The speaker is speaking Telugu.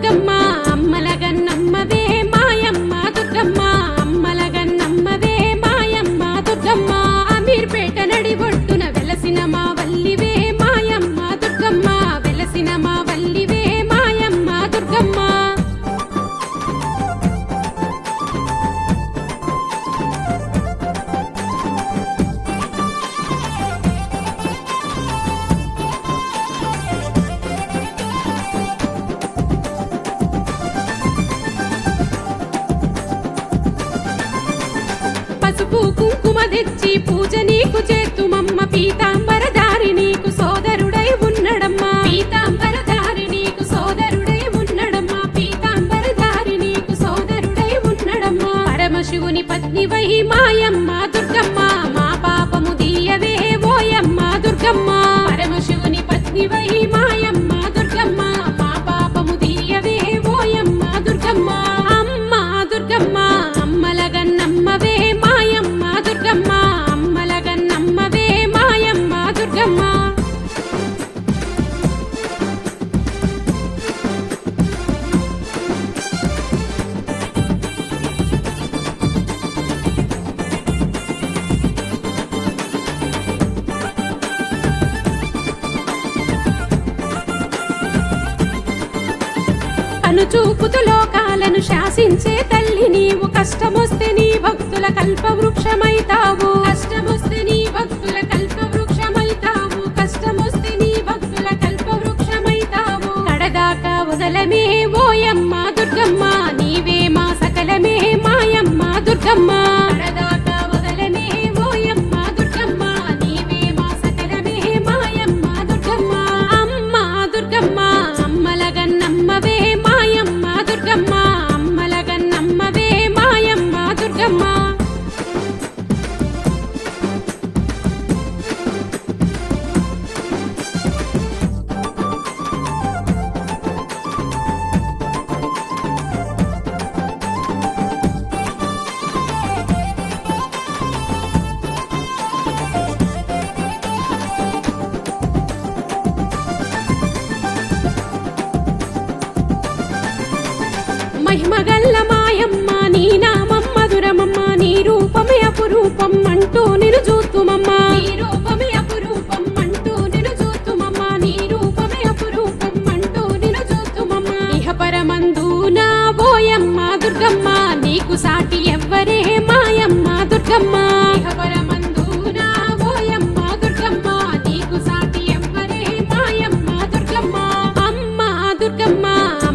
దుర్గమ్మ అమ్మల గన్నమ్మవే మాయమ్మ దుర్గమ్మ అమ్మల గన్నమ్మవే మాయమ్మ దుర్గమ్మ అమీర్పేట నడి ఒడ్డున వెలసిన మా వల్లివే మాయమ్మ దుర్గమ్మ వెలసిన మా వల్లివే మాయమ్మ దుర్గమ్మ పసుపు కుంకుమ తెచ్చి పూజ నీకు చేతుమమ్మ పీతాంబర దారి నీకు సోదరుడై ఉన్నడమ్మా పీతాంబర దారి నీకు సోదరుడై ఉన్నడమ్మా పీతాంబర దారి నీకు సోదరుడై ఉన్నడమ్మా పరమశివుని పత్ని వై మాయమ్మ దుర్గమ్మ మా పాపము దీయవే ఓయమ్మ దుర్గమ్మ పరమశివుని పత్ని వై మాయమ్మ దుర్గమ్మ మా పాపము దీయవే ఓయమ్మ దుర్గమ్మ అమ్మ దుర్గమ్మ అమ్మల గన్నమ్మవే మాయమ్మ దుర్గమ్మ అమ్మల గన్నమ్మవే మాయమ్మ దుర్గమ్మ అనుచూపుతు లోకాలను శాసించే తల్లి నీవు కష్టమొస్తే నీ భక్తుల కల్పవృక్షమైతావు కష్టమొస్తే నీ భక్తుల కల్పవృక్షమైతావు కష్టమొస్తే నీ భక్తుల కల్పవృక్షమైతావు కడదాకా వదలమే ఓయమ్మ దుర్గమ్మ నీవే మా సకలమే మాయమ్మ దుర్గమ్మ కడదాకా వదలమే ఓయమ్మ దుర్గమ్మ నీవే మా సకలమే మాయమ్మ దుర్గమ్మ అమ్మ దుర్గమ్మ అమ్మల గన్నమ్మవే మాయమ్మ దుర్గమ్మ అమ్మల గన్నమ్మవే మాయమ్మ దుర్గమ్మ మహిమగల్ల మాయమ్మ నీ నామం మధురమమ్మ నీ రూపమే అపురూపం అంటూ నిన్ను చూతుమమ్మ నీ రూపమే అపురూపం అంటూ నిన్ను చూతుమమ్మ నీ రూపమే అపురూపం అంటూ నిన్ను చూతుమమ్మ ఇహ పరమందు నా బోయమ్మ దుర్గమ్మ నీకు సాటి ఎవ్వరే మాయమ్మ దుర్గమ్మ ఇహ పరమందు నా బోయమ్మ దుర్గమ్మ నీకు సాటి ఎవ్వరే మాయమ్మ దుర్గమ్మ అమ్మ దుర్గమ్మ